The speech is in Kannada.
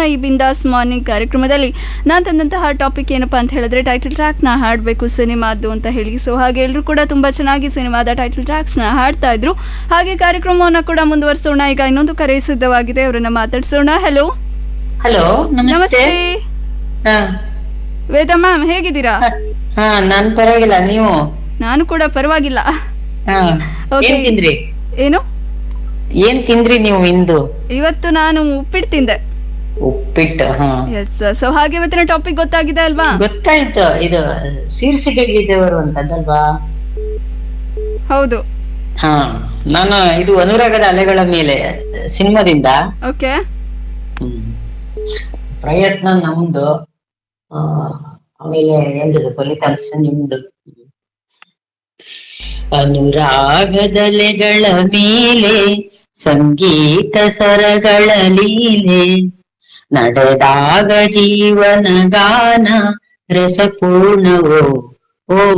ಈ ಬಿಂದಾಸ್ ಮಾರ್ನಿಂಗ್ ಕಾರ್ಯಕ್ರಮದಲ್ಲಿ ನಾನು ತಂದಂತಹ ಟಾಪಿಕ್ ಏನಪ್ಪಾ ಅಂತ ಹೇಳಿದ್ರೆ ಟೈಟಲ್ ಟ್ರ್ಯಾಕ್ನ ಹಾಡಬೇಕು ಸಿನಿಮಾದ್ದು ಅಂತ ಹೇಳಿ ಸೊ ಹಾಗೆ ಎಲ್ಲರೂ ಕೂಡ ತುಂಬ ಚೆನ್ನಾಗಿ ಸಿನಿಮಾದ ಟೈಟಲ್ ಟ್ರ್ಯಾಕ್ಸ್ನ ಹಾಡ್ತಾ ಇದ್ರು ಹಾಗೆ ಕಾರ್ಯಕ್ರಮವನ್ನು ಕೂಡ ಮುಂದುವರಿಸೋಣ ಈಗ ಇನ್ನೊಂದು ಕರೆ ಸಿದ್ಧವಾಗಿದೆ ಅವರನ್ನ ಮಾತಾಡ್ಸೋಣ ಹಲೋ ಹಲೋ ನಮಸ್ತೆ ನಮಸ್ತೆ ಹಾ ವೇದ ಮ್ಯಾಮ್ ಹೇಗಿದ್ದೀರಾ ಹಾ ನಾನ್ ಪರವಾಗಿಲ್ಲ ನೀವು ನಾನು ಕೂಡ ಪರವಾಗಿಲ್ಲ ಹಾ Okay. ಏನ್ ತಿಂದ್ರಿ ಏನು ಏನ್ ತಿಂದ್ರಿ ನೀವು ಇಂದು ಇವತ್ತು ನಾನು ಉಪ್ಪಿಟ್ಟು ತಿಂದೆ ಉಪ್ಪಿಟ್ಟು ಹಾ ಎಸ್ ಸೊ ಹಾಗೆ ಇವತ್ತಿನ ಟಾಪಿಕ್ ಗೊತ್ತಾಗಿದೆ ಅಲ್ವಾ ಗೊತ್ತಾಯ್ತು ಇದು ಶೀರ್ಷಿಕೆಗಿದ್ದವರು ಅಂತದಲ್ವಾ ಹೌದು ಹಾ ನಾನು ಇದು ಅನುರಾಗದ ಅಲೆಗಳ ಮೇಲೆ ಸಿನಿಮಾದಿಂದ ಓಕೆ ಹ್ಮ್. ಪ್ರಯತ್ನ ನಮ್ದು ಆ, ಆಮೇಲೆ ಎಂದದು ಫಲಿತಾಂಶ ನಿಮ್ದು ಅನುರಾಗದಲೆಗಳ ಮೇಲೆ ಸಂಗೀತ ಸ್ವರಗಳ ಲೀಲೆ ನಡೆದಾಗ ಜೀವನ ಗಾನ ರಸಪೂರ್ಣವೋ ಓ